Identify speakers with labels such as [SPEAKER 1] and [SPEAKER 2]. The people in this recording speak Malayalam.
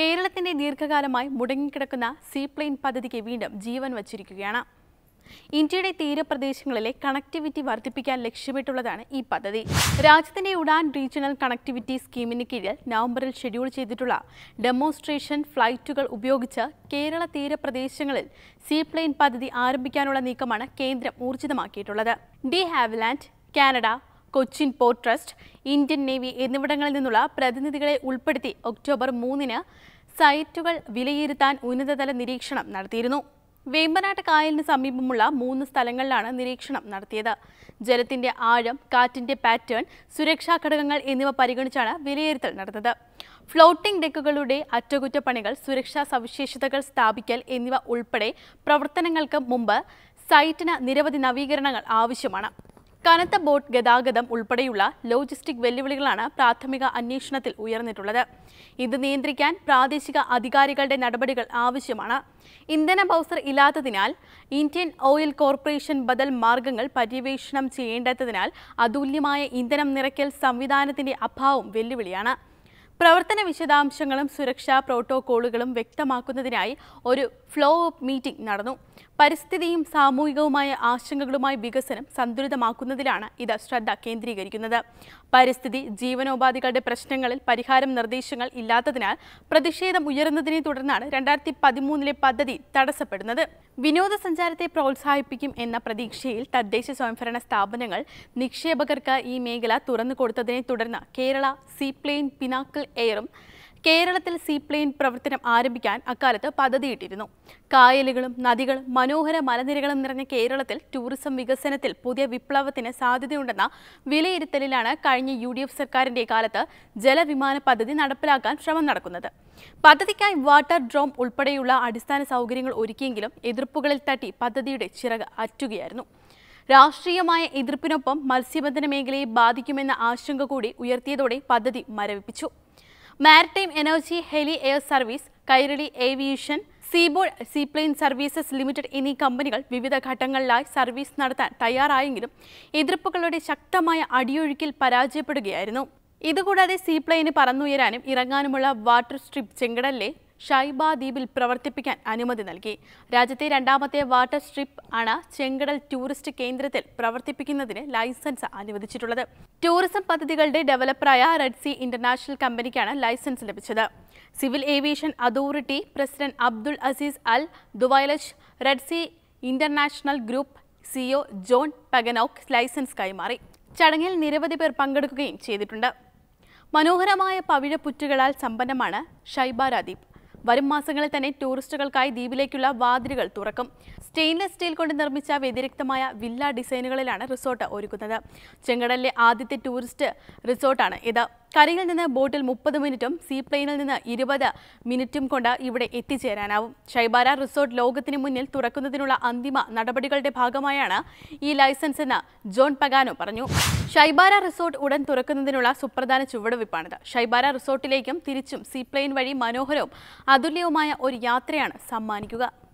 [SPEAKER 1] കേരളത്തിന്റെ ദീർഘകാലമായി മുടങ്ങിക്കിടക്കുന്ന സീപ്ലെയിൻ പദ്ധതിക്ക് വീണ്ടും ജീവൻ വച്ചിരിക്കുകയാണ് ഇന്ത്യയുടെ തീരപ്രദേശങ്ങളിലെ കണക്ടിവിറ്റി വർദ്ധിപ്പിക്കാൻ ലക്ഷ്യമിട്ടുള്ളതാണ് ഈ പദ്ധതി രാജ്യത്തിന്റെ ഉഡാൻ റീജിയണൽ കണക്ടിവിറ്റി സ്കീമിന് കീഴിൽ നവംബറിൽ ഷെഡ്യൂൾ ചെയ്തിട്ടുള്ള ഡെമോൺസ്ട്രേഷൻ ഫ്ലൈറ്റുകൾ ഉപയോഗിച്ച് കേരള തീരപ്രദേശങ്ങളിൽ സീപ്ലെയിൻ പദ്ധതി ആരംഭിക്കാനുള്ള നീക്കമാണ് കേന്ദ്രം ഊർജിതമാക്കിയിട്ടുള്ളത് de Havilland Canada Cochin Port Trust Indian Navy എന്നിവിടങ്ങളിൽ നിന്നുള്ള പ്രതിനിധികളെ ഉൾപ്പെടുത്തി ഒക്ടോബർ മൂന്നിന് സൈറ്റുകൾ വിലയിരുത്താൻ ഉന്നതതല നിരീക്ഷണം നടത്തിയിരുന്നു വേമ്പനാട്ട് കായലിന് സമീപമുള്ള മൂന്ന് സ്ഥലങ്ങളിലാണ് നിരീക്ഷണം നടത്തിയത് ജലത്തിന്റെ ആഴം കാറ്റിന്റെ പാറ്റേൺ സുരക്ഷാ ഘടകങ്ങൾ എന്നിവ പരിഗണിച്ചാണ് വിലയിരുത്തൽ നടന്നത് ഫ്ലോട്ടിംഗ് ഡെക്കുകളുടെ അറ്റകുറ്റപ്പണികൾ സുരക്ഷാ സവിശേഷതകൾ സ്ഥാപിക്കൽ എന്നിവ ഉൾപ്പെടെ പ്രവർത്തനങ്ങൾക്ക് മുമ്പ് സൈറ്റിന് നിരവധി നവീകരണങ്ങൾ ആവശ്യമാണ് കനത്ത ബോട്ട് ഗതാഗതം ഉൾപ്പെടെയുള്ള ലോജിസ്റ്റിക് വെല്ലുവിളികളാണ് പ്രാഥമിക അന്വേഷണത്തിൽ ഉയർന്നിട്ടുള്ളത് ഇത് നിയന്ത്രിക്കാൻ പ്രാദേശിക അധികാരികളുടെ നടപടികൾ ആവശ്യമാണ് ഇന്ധന ബൗസർ ഇല്ലാത്തതിനാൽ ഇന്ത്യൻ ഓയിൽ കോർപ്പറേഷൻ ബദൽ മാർഗങ്ങൾ പര്യവേഷണം ചെയ്യേണ്ടതിനാൽ അതുല്യമായ ഇന്ധനം നിറയ്ക്കൽ സംവിധാനത്തിന്റെ അഭാവം വെല്ലുവിളിയാണ് പ്രവർത്തന വിശദാംശങ്ങളും സുരക്ഷാ പ്രോട്ടോകോളുകളും വ്യക്തമാക്കുന്നതിനായി ഒരു ഫ്ലോ അപ്പ് മീറ്റിംഗ് നടന്നു പരിസ്ഥിതിയും സാമൂഹികവുമായ ആശങ്കകളുമായി വികസനം സന്തുലിതമാക്കുന്നതിലാണ് ഇത് ശ്രദ്ധ കേന്ദ്രീകരിക്കുന്നത് പരിസ്ഥിതി ജീവനോപാധികളുടെ പ്രശ്നങ്ങളിൽ പരിഹാരം നിർദ്ദേശങ്ങൾ ഇല്ലാത്തതിനാൽ പ്രതിഷേധം ഉയർന്നതിനെ തുടർന്നാണ് രണ്ടായിരത്തി പതിമൂന്നിലെ പദ്ധതി തടസ്സപ്പെടുന്നത് വിനോദസഞ്ചാരത്തെ പ്രോത്സാഹിപ്പിക്കും എന്ന പ്രതീക്ഷയിൽ തദ്ദേശ സ്വയംഭരണ സ്ഥാപനങ്ങൾ നിക്ഷേപകർക്ക് ഈ മേഖല തുറന്നു കൊടുത്തതിനെ തുടർന്ന് കേരള സീപ്ലെയിൻ പിനാക്കിൾ എയറും കേരളത്തിൽ സീപ്ലെയിൻ പ്രവർത്തനം ആരംഭിക്കാൻ അക്കാലത്ത് പദ്ധതിയിട്ടിരുന്നു കായലുകളും നദികളും മനോഹര മലനിരകളും നിറഞ്ഞ കേരളത്തിൽ ടൂറിസം വികസനത്തിൽ പുതിയ വിപ്ലവത്തിന് സാധ്യതയുണ്ടെന്ന വിലയിരുത്തലിലാണ് കഴിഞ്ഞ യു ഡി എഫ് സർക്കാരിന്റെ കാലത്ത് ജലവിമാന പദ്ധതി നടപ്പിലാക്കാൻ ശ്രമം നടക്കുന്നത് പദ്ധതിക്കായി വാട്ടർ ഡ്രോം ഉൾപ്പെടെയുള്ള അടിസ്ഥാന സൗകര്യങ്ങൾ ഒരുക്കിയെങ്കിലും എതിർപ്പുകളിൽ തട്ടി പദ്ധതിയുടെ ചിറക് അറ്റുകയായിരുന്നു രാഷ്ട്രീയമായ എതിർപ്പിനൊപ്പം മത്സ്യബന്ധന മേഖലയെ ബാധിക്കുമെന്ന ആശങ്ക കൂടി ഉയർത്തിയതോടെ പദ്ധതി മരവിപ്പിച്ചു Maritime Energy Heli Air Service Kairali Aviation Seaboard Seaplane Services Limited എന്നീ കമ്പനികൾ വിവിധ ഘട്ടങ്ങളിലായി സർവീസ് നടത്താൻ തയ്യാറായെങ്കിലും എതിർപ്പുകളുടെ ശക്തമായ അടിയൊഴുക്കിൽ പരാജയപ്പെടുകയായിരുന്നു ഇതുകൂടാതെ സീപ്ലെയിന് പറന്നുയരാനും ഇറങ്ങാനുമുള്ള വാട്ടർ സ്ട്രിപ്പ് ചെങ്കടലിലെ ഷൈബ ദ്വീപിൽ പ്രവർത്തിപ്പിക്കാൻ അനുമതി നൽകി രാജ്യത്തെ രണ്ടാമത്തെ വാട്ടർ സ്ട്രിപ്പ് ആണ് ചെങ്കടൽ ടൂറിസ്റ്റ് കേന്ദ്രത്തിൽ പ്രവർത്തിപ്പിക്കുന്നതിന് ലൈസൻസ് അനുവദിച്ചിട്ടുള്ളത് ടൂറിസം പദ്ധതികളുടെ ഡെവലപ്പറായ റെഡ് സി ഇന്റർനാഷണൽ കമ്പനിക്കാണ് ലൈസൻസ് ലഭിച്ചത് Civil Aviation Authority president Abdul Aziz Al Duwailej Red Sea International Group CEO John Pagano licence കൈമാറി ചടങ്ങിൽ നിരവധി പേർ പങ്കെടുക്കുകയും ചെയ്തിട്ടുണ്ട് മനോഹരമായ പവിഴപ്പുറ്റുകളാൽ സമ്പന്നമാണ് ഷൈബാര ദ്വീപ് വരും മാസങ്ങളിൽ തന്നെ ടൂറിസ്റ്റുകൾക്കായി ദ്വീപിലേക്കുള്ള വാതിലുകൾ തുറക്കും സ്റ്റെയിൻലെസ് സ്റ്റീൽ കൊണ്ട് നിർമ്മിച്ച വ്യതിരിക്തമായ വില്ല ഡിസൈനുകളിലാണ് റിസോർട്ട് ഒരുക്കുന്നത് ചെങ്കടലിലെ ആദ്യത്തെ ടൂറിസ്റ്റ് റിസോർട്ടാണ് ഇത് കരയിൽ നിന്ന് ബോട്ടിൽ മുപ്പത് മിനിറ്റും സീപ്ലെയിനിൽ നിന്ന് ഇരുപത് മിനിറ്റും കൊണ്ട് ഇവിടെ എത്തിച്ചേരാനാവും ഷൈബാര റിസോർട്ട് ലോകത്തിന് മുന്നിൽ തുറക്കുന്നതിനുള്ള അന്തിമ നടപടികളുടെ ഭാഗമായാണ് ഈ ലൈസൻസ് എന്ന് ജോൺ പഗാനോ പറഞ്ഞു ഷൈബാര റിസോർട്ട് ഉടൻ തുറക്കുന്നതിനുള്ള സുപ്രധാന ചുവടുവയ്പ്പാണിത് ഷൈബാര റിസോർട്ടിലേക്കും തിരിച്ചും സീപ്ലെയിൻ വഴി മനോഹരവും അതുല്യവുമായ ഒരു യാത്രയാണ് സമ്മാനിക്കുക